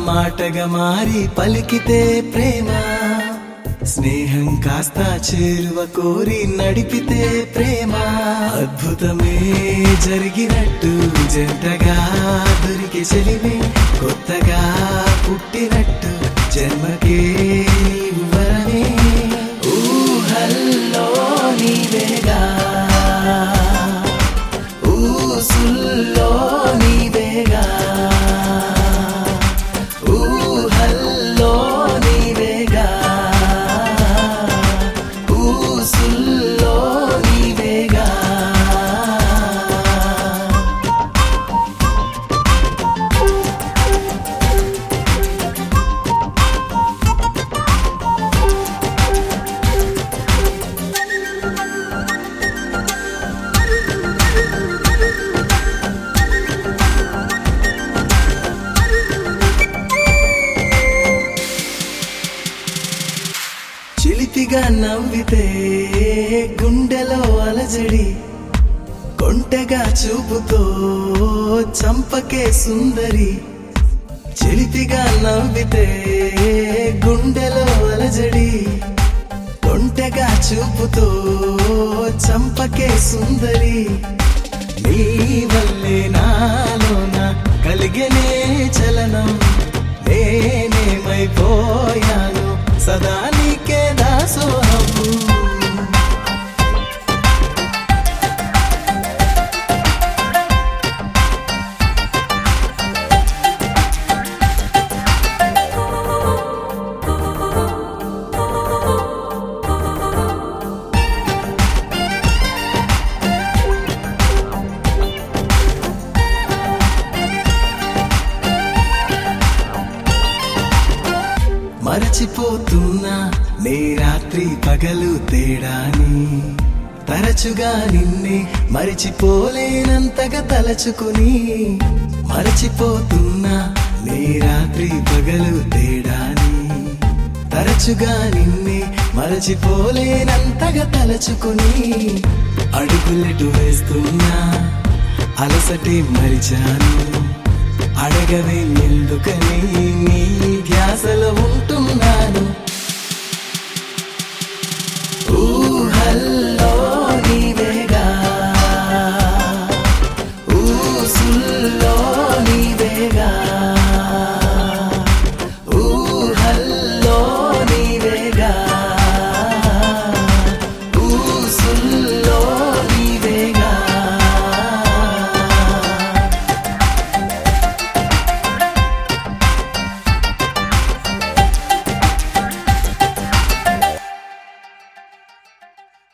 మాటగా మారి పలికితే ప్రేమ స్నేహం కాస్త చేరువ కోరి నడిపితే ప్రేమ అద్భుతమే జరిగినట్టు జంటగా దొరికి చెలిమే కొత్తగా పుట్టినట్టు జన్మకే నీవు వరమే ఊహల్లో నీవేగా ఊసుల్లో నీవేగా ఊహల్లో నీవేగా ఊసుల్లో నీవేగా చిలిపిగా నవ్వితే గుండెలో అలజడి కొంటెగా చూపుతో చంపకే సుందరి చిలిపిగా నవ్వితే గుండెలో అలజడి కొంటెగా చూపుతో చంపకే సుందరి నీ వల్లే నాలోన కలిగనే చలనం నేనేమైపోయాను సదా నీకే దాసోహము మరచిపోతున్నా నీ రాత్రి పగలు తేడాని తరచుగా నిన్నే మరిచిపోలేనంతగా తలచుకుని మరచిపోతున్నా నీ రాత్రి పగలు తేడాని తరచుగా నిన్నే మరచిపోలేనంతగా తలచుకుని అడుగులెటు వేస్తున్నా అలసటి మరిచాను అడగవే ఎందుకని నీ ధ్యాసలో ఉంటున్నాను